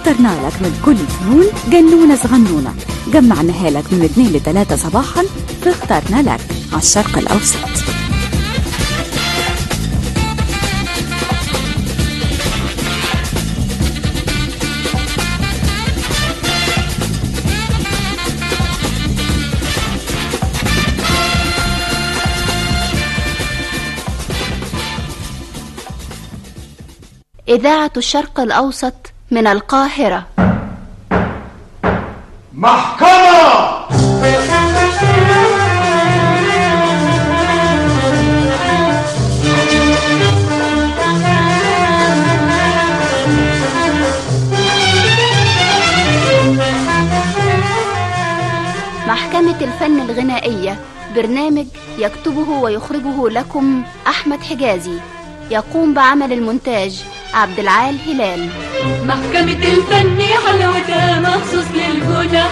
اخترنا لك من كل الفنون جنونة صغنونة جمعناها لك من 2 ل 3 صباحا فاخترنا لك على الشرق الأوسط إذاعة الشرق الأوسط من القاهرة محكمة محكمة الفن الغنائية برنامج يكتبه ويخرجه لكم أحمد حجازي يقوم بعمل المونتاج عبد العال هلال محكمة الفن حلاوتها مخصوص للجنح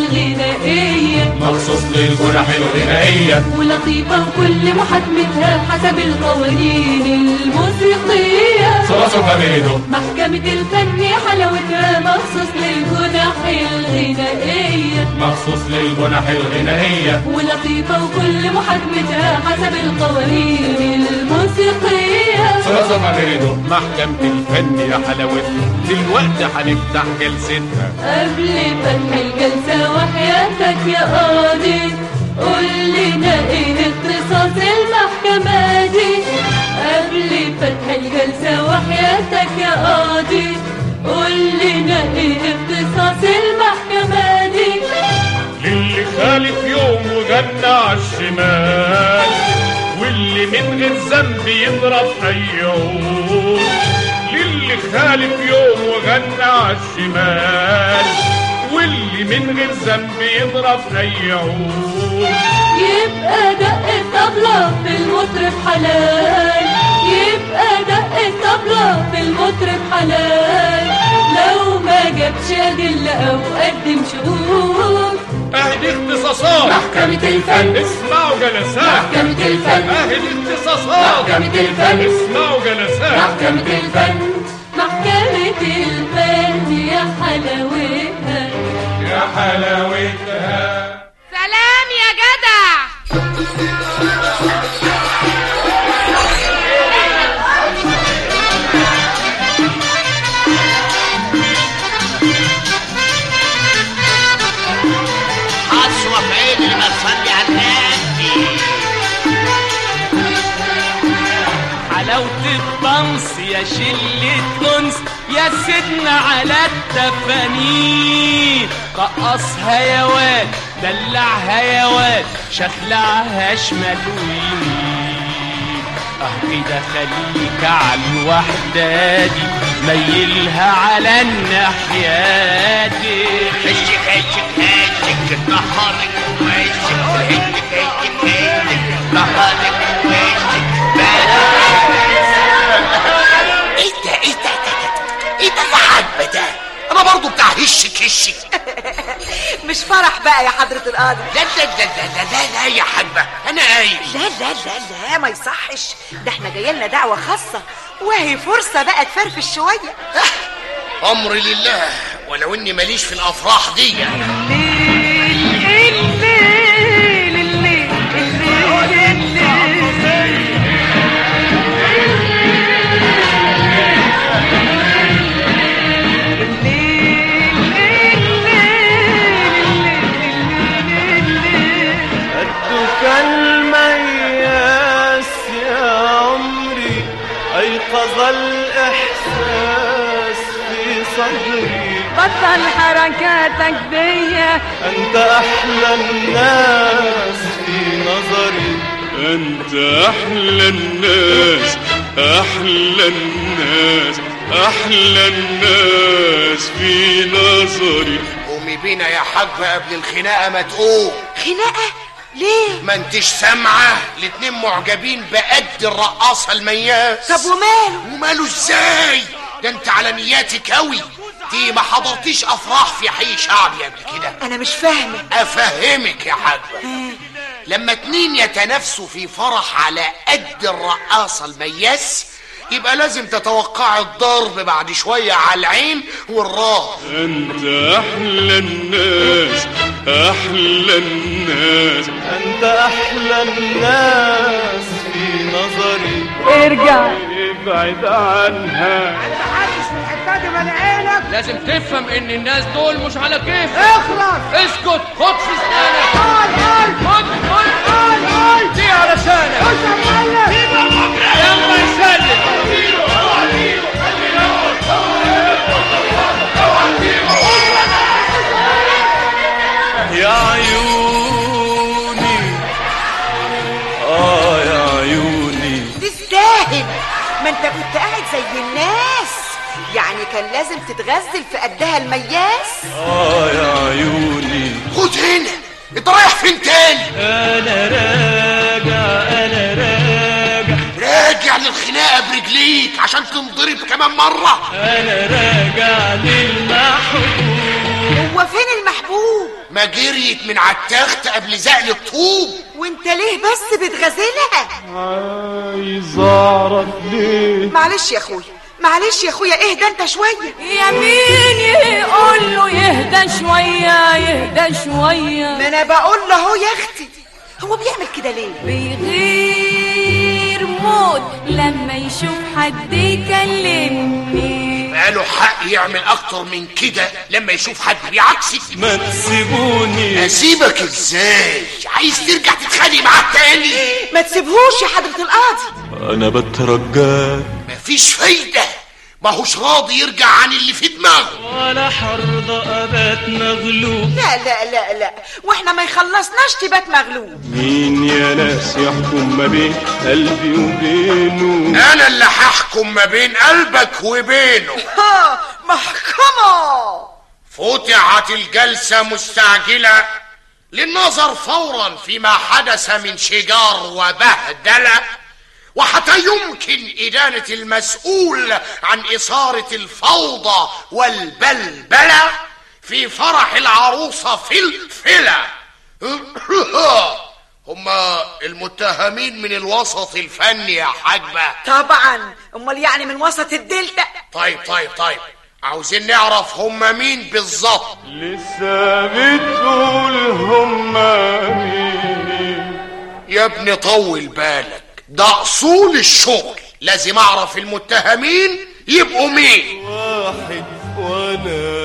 الغنائية مخصوص للجنح الغنائية ولطيفة وكل محاكمتها حسب القوانين الموسيقية صلاصة فاميلو محكمة الفن حلاوتها مخصوص للجنح الغنائية مخصوص للجنح الغنائية ولطيفة وكل محاكمتها حسب القوانين الموسيقية صلاصة فاميلو محكمة الفن يا حلاوتها دلوقتي هنفتح جلستها قبل فتح الجلسة وحياتك يا قاضي قول لنا ايه اختصاص المحكمة دي قبل فتح الجلسة وحياتك يا قاضي قول لنا ايه اختصاص المحكمة دي للي خالف يوم وجنى عالشمال واللي من غير ذنب يضرب اي عود للي خالف يوم وغنى عالشمال واللي من غير ذنب يضرب اي عود يبقى دق الطبلة في المطرب حلال يبقى دق الطبلة في المطرب حلال لو ما جابش أدلة أو قدم شهود اهدي اختصاصات محكمة الفن اسمعوا جلسات محكمة الفن اهدي اختصاصات محكمة الفن اسمعوا جلسات محكمة الفن محكمة الفن يا حلاوتها يا حلاوتها سلام يا جدع أسوأ في عين اللي ما تصلي على النبي حلاوة الطمس يا شلة أنس يا سيدنا على التفانين رقصها يا واد دلعها يا واد شخلعها شمال ويمين اه كده خليك على الوحدة دي ميلها على الناحية دي هشك هشك هشك نهارك ووشك هشك هشك هشك نهارك ووشك ايه ده ايه ده ايه ده يا عجبة ده انا برضو بتاع هشك هشك مش فرح بقى يا حضرة القاضي لا لا لا لا لا لا, لا يا حجبة انا قايل لا لا لا لا ما يصحش ده احنا جاي لنا دعوة خاصة وهي فرصة بقى تفرفش شوية امري لله ولو اني ماليش في الافراح دي قدك المياس يا عمري أيقظ الإحساس في صدري بطل حركاتك بيا أنت أحلى الناس في نظري أنت أحلى الناس أحلى الناس أحلى الناس في نظري قومي بينا يا حجبة قبل الخناقة ما تقوم خناقة ليه ما انتش سامعة الاتنين معجبين بقد الرقاصة المياس طب وماله وماله ازاي ده انت على نياتك اوي دي ما حضرتيش افراح في حي شعبي قبل كده انا مش فاهمة افهمك يا حجبة لما اتنين يتنافسوا في فرح على قد الرقاصة المياس يبقى لازم تتوقع الضرب بعد شوية على العين والراس انت احلى الناس احلى الناس انت احلى الناس في نظري ارجع ابعد عنها لازم تفهم ان الناس دول مش على كيف اخلص اسكت خد في اسنانك خد خد خد دي علشانك يلا يسلم يا عيوني اه يا عيوني تستاهل ما انت كنت قاعد زي الناس يعني كان لازم تتغزل في قدها المياس اه يا عيوني خد هنا انت رايح فين تاني انا راجع انا راجع راجع للخناقة برجليك عشان تنضرب كمان مرة انا راجع للمحبوب هو فين المحبوب ما جريت من على التخت قبل زقل الطوب وانت ليه بس بتغزلها عايز اعرف ليه معلش يا اخويا معلش يا اخويا اهدى انت شويه يمين يقول له يهدى شوية يهدى شوية ما انا بقول له اهو يا اختي هو بيعمل كده ليه بيغير موت لما يشوف حد يكلمني بقاله حق يعمل اكتر من كده لما يشوف حد بيعكسك ما تسيبوني اسيبك ازاي عايز ترجع تتخانق معاه تاني ما تسيبهوش يا حضره القاضي انا بترجاك مفيش فايدة ما هوش راضي يرجع عن اللي في دماغه ولا حرضى ابات مغلوب لا لا لا لا واحنا ما يخلصناش تبات مغلوب مين يا ناس يحكم ما بين قلبي وبينه انا اللي هحكم ما بين قلبك وبينه ها محكمه فتحت الجلسة مستعجلة للنظر فورا فيما حدث من شجار وبهدلة وحتى يمكن إدانة المسؤول عن إثارة الفوضى والبلبلة في فرح العروسة في الفلة هما المتهمين من الوسط الفني يا حاجبة طبعا امال يعني من وسط الدلتا طيب طيب طيب عاوزين نعرف هما مين بالظبط لسه بتقول هما مين يا ابني طول بالك ده اصول الشغل لازم اعرف المتهمين يبقوا مين واحد وانا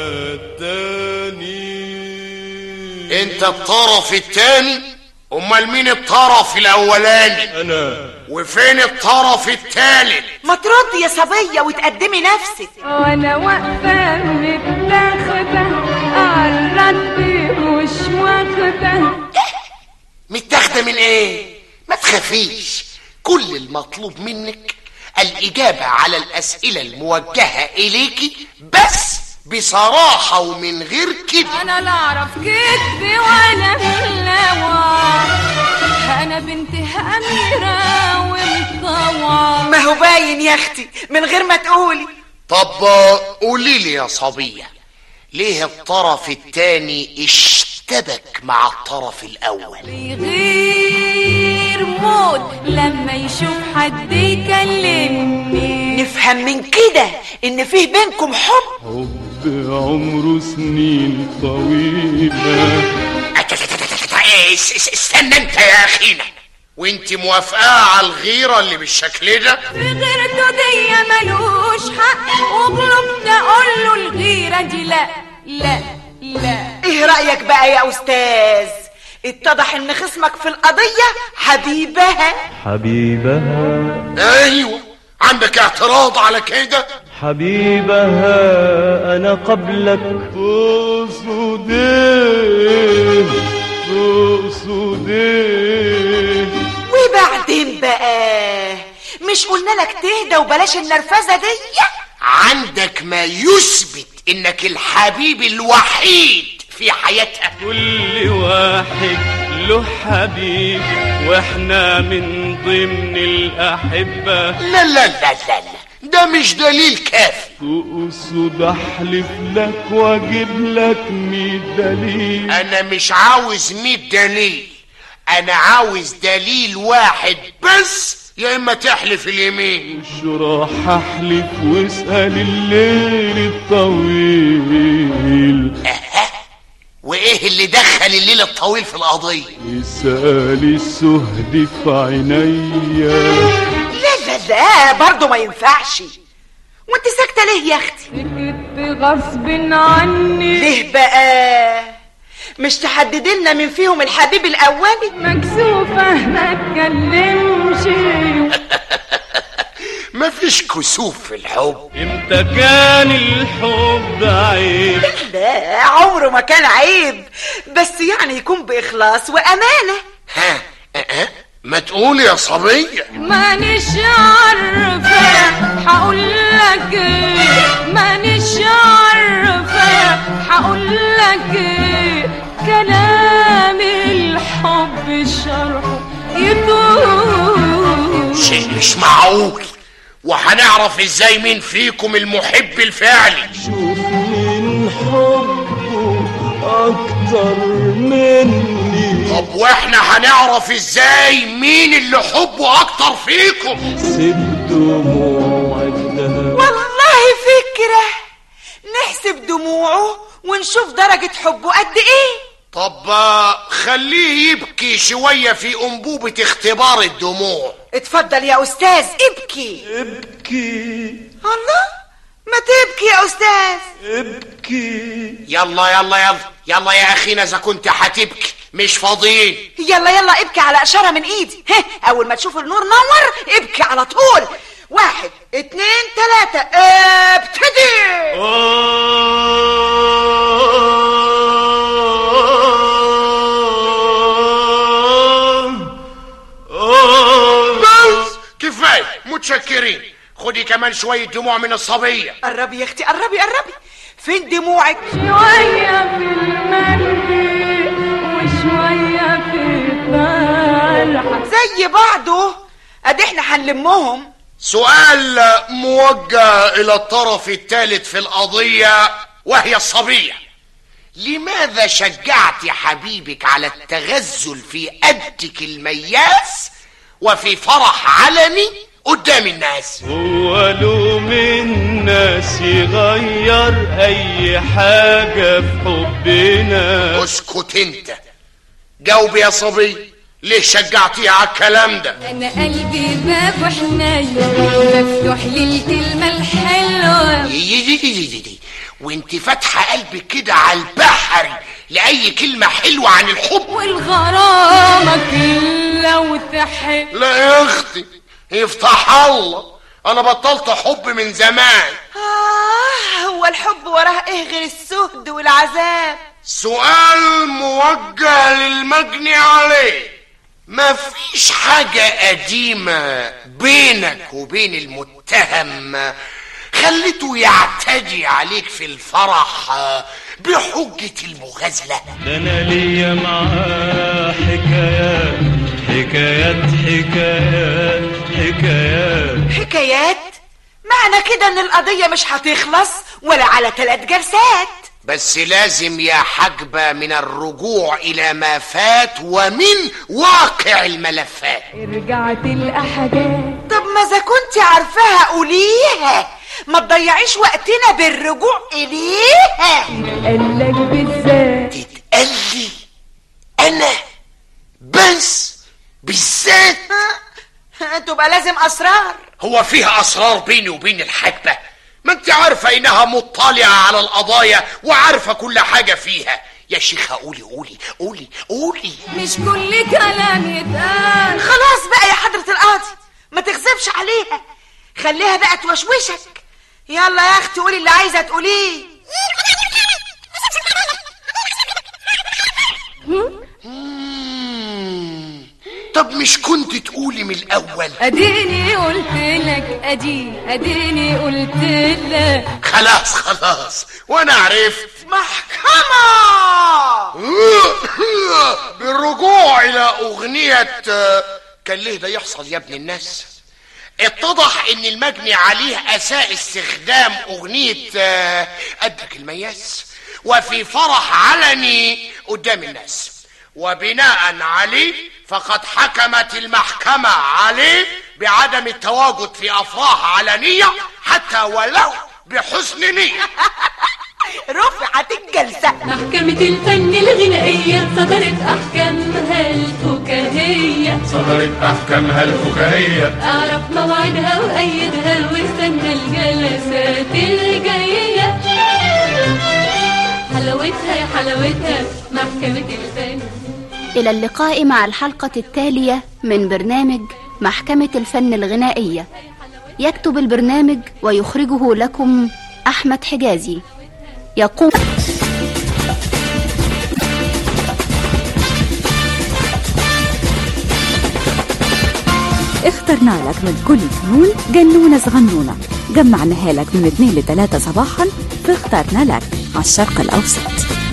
التاني انت الطرف التاني امال مين الطرف الاولاني انا وفين الطرف التالت ما تردي يا صبيه وتقدمي نفسك وانا واقفة متاخدة قررت مش واخدة متاخده من ايه ما تخافيش كل المطلوب منك الاجابه على الاسئله الموجهه اليكي بس بصراحه ومن غير كده انا لا اعرف كذب ولا ملوى انا بنت اميرة ومطوعة ما هو باين يا اختي من غير ما تقولي طب قولي لي يا صبيه ليه الطرف التاني اشتبك مع الطرف الاول بيغير موت لما يشوف حد يكلمني نفهم من كده ان فيه بينكم حب حب عمره سنين طويلة اس- اس- استنى انت يا اخينا وانت موافقه على الغيره اللي بالشكل ده في غيرته دي ملوش حق وغلبت اقول له الغيرة دي لا لا لا ايه رايك بقى يا استاذ اتضح ان خصمك في القضيه حبيبها حبيبها ايوه عندك اعتراض على كده حبيبها أنا قبلك تقصد إيه تقصد إيه وبعدين بقى مش قلنا لك تهدى وبلاش النرفزه دي عندك ما يثبت انك الحبيب الوحيد في حياتها كل واحد له حبيب واحنا من ضمن الأحبة لا لا لا لا لا ده مش دليل كافي تقصد أحلف لك وأجيب لك مية دليل انا مش عاوز مية دليل انا عاوز دليل واحد بس يا اما تحلف اليمين مش راح احلف واسأل الليل الطويل وايه اللي دخل الليل الطويل في القضيه اسأل السهد في عينيا لا لا لا برضه ما ينفعش وانت ساكته ليه يا اختي سكت غصب عني ليه بقى مش تحددي لنا من فيهم الحبيب الاولي مكسوفة ما اتكلمش مفيش كسوف في الحب امتى كان الحب عيب لا عمره ما كان عيب بس يعني يكون باخلاص وامانه ها أه؟ ما تقول يا صبية مانيش عارفة هقول لك ايه مانيش عارفة هقول لك ايه كلام الحب شرحه يطول شيء مش معقول وهنعرف ازاي مين فيكم المحب الفعلي شوف من حبه اكتر مني طب واحنا هنعرف ازاي مين اللي حبه اكتر فيكم سيب دموعك ده والله فكره نحسب دموعه ونشوف درجه حبه قد ايه طب آه، خليه يبكي شوية في أنبوبة اختبار الدموع اتفضل يا استاذ ابكي ابكي الله ما تبكي يا استاذ ابكي يلا يلا يلا يلا يا أخينا إذا كنت هتبكي مش فاضيين يلا يلا ابكي على اشاره من ايدي ها اول ما تشوف النور نور ابكي على طول واحد اتنين تلاتة ابتدي بس كفاية متشكرين خدي كمان شوية دموع من الصبية قربي يا اختي قربي قربي فين دموعك شوية في المندي وشوية في الطرحة زي بعضه ادي احنا هنلمهم سؤال موجه إلى الطرف الثالث في القضية وهي الصبية لماذا شجعت حبيبك على التغزل في أدك المياس وفي فرح علني قدام الناس هو له من ناس يغير اي حاجة في حبنا اسكت انت جاوب يا صبي ليه شجعتيه على الكلام ده أنا قلبي باب حنين مفتوح للكلمة الحلوة يجي وانت فاتحه قلبك كده على البحر لاي كلمه حلوه عن الحب والغرامة كلها وتحب لا يا اختي يفتح الله انا بطلت حب من زمان آه هو الحب وراه ايه غير السهد والعذاب سؤال موجه للمجني عليه ما فيش حاجة قديمة بينك وبين المتهم خليته يعتدي عليك في الفرح بحجة المغازلة ده انا ليا معاه حكايات حكايات حكايات حكايات حكايات معنى كده ان القضية مش هتخلص ولا على ثلاث جلسات بس لازم يا حجبة من الرجوع إلى ما فات ومن واقع الملفات رجعت الأحداث طب ما اذا كنت عارفاها قوليها ما تضيعيش وقتنا بالرجوع اليها قالك بالذات تتقال لي أنا بس بالذات تبقى لازم اسرار هو فيها أسرار بيني وبين الحجبة ما انت عارفة إنها مطلعة على القضايا وعارفة كل حاجة فيها يا شيخة قولي قولي قولي قولي مش كل كلام يتقال خلاص بقى يا حضرة القاضي ما تغزبش عليها خليها بقى توشوشك يلا يا اختي قولي اللي عايزه تقوليه مم. طب مش كنت تقولي من الأول اديني قلت لك ادي اديني قلت لك خلاص خلاص وأنا عرفت محكمة بالرجوع إلى أغنية آه، كان ليه ده يحصل يا ابن الناس اتضح ان المجني عليه اساء استخدام اغنية آه، قدك المياس وفي فرح علني قدام الناس وبناء عليه فقد حكمت المحكمة عليه بعدم التواجد في افراح علنيه حتى ولو بحسن نيه رفعت الجلسة محكمة الفن الغنائية صدرت أحكامها الفكاهية صدرت أحكامها الفكاهية أعرف موعدها وأيدها واستنى الجلسات الجاية حلاوتها يا حلاوتها محكمة الفن إلى اللقاء مع الحلقة التالية من برنامج محكمة الفن الغنائية يكتب البرنامج ويخرجه لكم أحمد حجازي يقوم اخترنا لك من كل الفنون جنونة صغنونة جمعناها لك من 2 ل 3 صباحا فاخترنا لك على الشرق الأوسط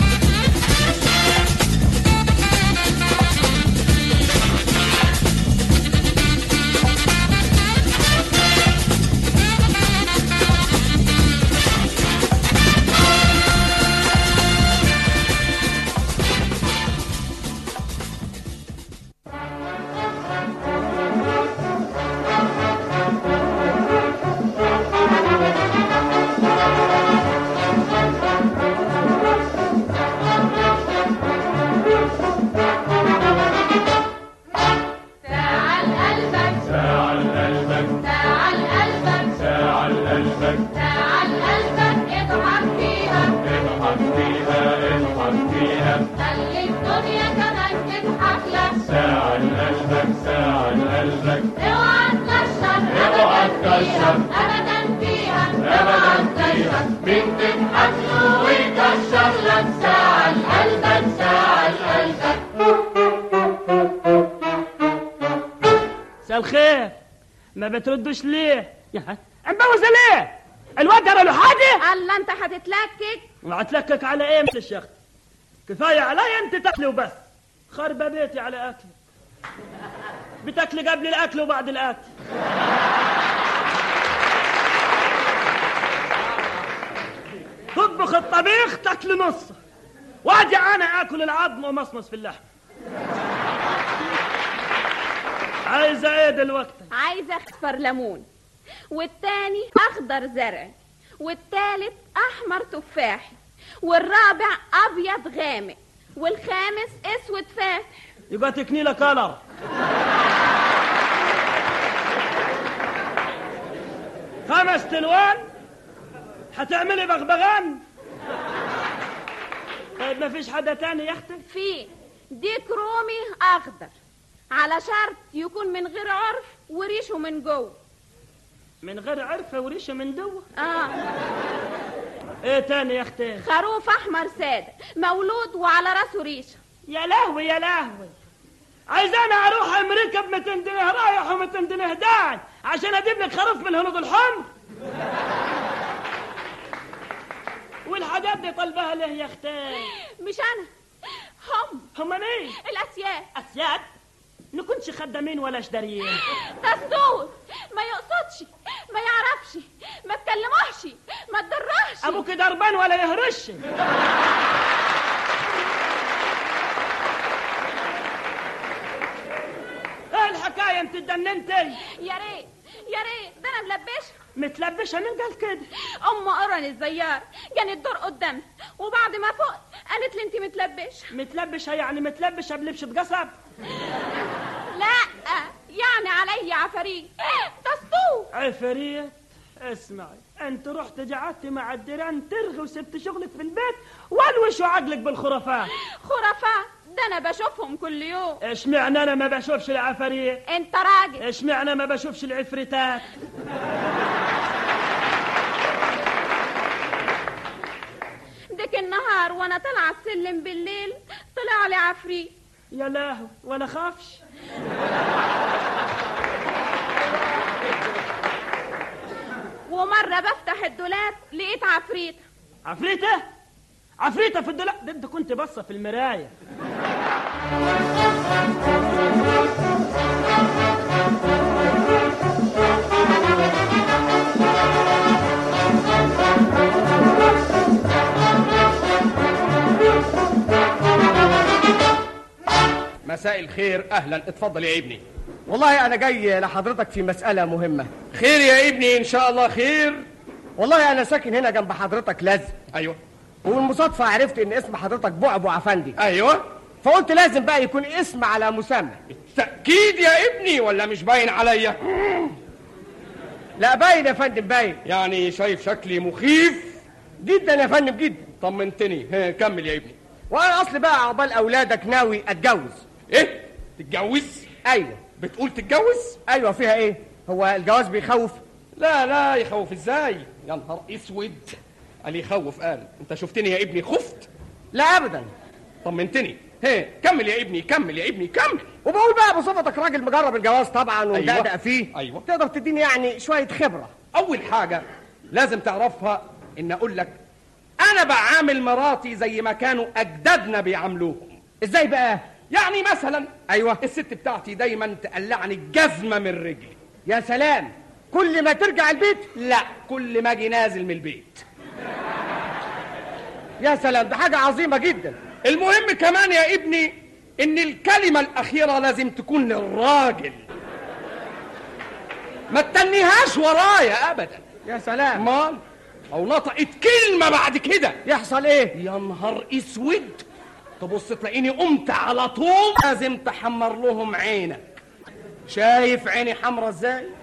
تعال قلبك ساعة لقلبك تعال قلبك ساعة لقلبك تعال قلبك اضحك فيها اضحك فيها اضحك فيها خلي الدنيا كمان تضحك لك ساعة لقلبك ساعة لقلبك اوعى تكشر اوعى تكشر ابدا فيها أبدا فيها مين تضحك له ويكشر لك ساعة لقلبك ساعة لقلبك مساء الخير ما بتردش ليه يا مبوزه ليه الواد ده له حاجه الله انت هتتلكك وهتلكك على ايه انت الشيخ كفايه عليا انت تاكلي وبس خربه بيتي على اكل بتاكلي قبل الاكل وبعد الاكل تطبخ الطبيخ تاكل نصه واجي انا اكل العظم ومصمص في اللحم عايزه ايه دلوقتي عايزه اصفر ليمون والتاني اخضر زرع والتالت احمر تفاحي والرابع ابيض غامق والخامس اسود فاتح يبقى تكني لك كلر خمس تلوان هتعملي بغبغان طيب ما فيش حدا تاني يا اختي في ديك رومي اخضر على شرط يكون من غير عرف وريشه من جوه من غير عرفه وريشه من جوه اه ايه تاني يا اختي خروف احمر ساده مولود وعلى راسه ريشه يا لهوي يا لهوي عايز انا اروح امريكا ب 200 جنيه رايح و200 جنيه داعي عشان اجيب لك خروف من الهنود الحمر والحاجات دي طلبها ليه يا اختي مش انا هم هم مين الاسياد اسياد نكونش خدامين ولا شداريين دستور ما يقصدش ما يعرفش ما تكلموش ما تدرهش ابوك دربان ولا يهرش ايه الحكايه انت اتجننتي يا ريت يا ريت ده انا ملبشه متلبشه مين قال كده ام قرن الزيار كانت دور قدامي وبعد ما فوق قالت لي انت متلبشه متلبشه يعني متلبشه بلبشه قصب لا يعني علي عفاريت دستور عفريت اسمعي انت رحت قعدت مع الديران ترغي وسبت شغلك في البيت والوش عقلك بالخرافات خرافات ده انا بشوفهم كل يوم اشمعنى انا ما بشوفش العفاريت انت راجل اشمعنى ما بشوفش العفريتات ديك النهار وانا طالعه السلم بالليل طلع لي عفريت يا لهوي ولا خافش ومره بفتح الدولاب لقيت عفريت عفريته عفريته في الدولاب ده انت كنت باصه في المرايه مساء الخير اهلا اتفضل يا ابني والله انا جاي لحضرتك في مساله مهمه خير يا ابني ان شاء الله خير والله انا ساكن هنا جنب حضرتك لازم ايوه وبالمصادفه عرفت ان اسم حضرتك بعبع افندي ايوه فقلت لازم بقى يكون اسم على مسمى تاكيد يا ابني ولا مش باين عليا لا باين يا فندم باين يعني شايف شكلي مخيف جدا يا فندم جدا طمنتني ها كمل يا ابني وانا اصل بقى عقبال اولادك ناوي اتجوز ايه تتجوز ايوه بتقول تتجوز ايوه فيها ايه هو الجواز بيخوف لا لا يخوف ازاي يا نهار اسود قال يخوف قال انت شفتني يا ابني خفت لا ابدا طمنتني ها كمل يا ابني كمل يا ابني كمل وبقول بقى بصفتك راجل مجرب الجواز طبعا ومدقدق أيوة. فيه أيوة. تقدر تديني يعني شويه خبره اول حاجه لازم تعرفها ان اقول لك انا بعامل مراتي زي ما كانوا اجدادنا بيعاملوهم ازاي بقى يعني مثلا ايوه الست بتاعتي دايما تقلعني الجزمه من رجلي يا سلام كل ما ترجع البيت لا كل ما اجي نازل من البيت يا سلام ده حاجه عظيمه جدا المهم كمان يا ابني ان الكلمه الاخيره لازم تكون للراجل ما تتنيهاش ورايا ابدا يا سلام مال او نطقت كلمه بعد كده يحصل ايه يا نهار اسود تبص تلاقيني قمت على طول لازم تحمر لهم عينك شايف عيني حمرا ازاي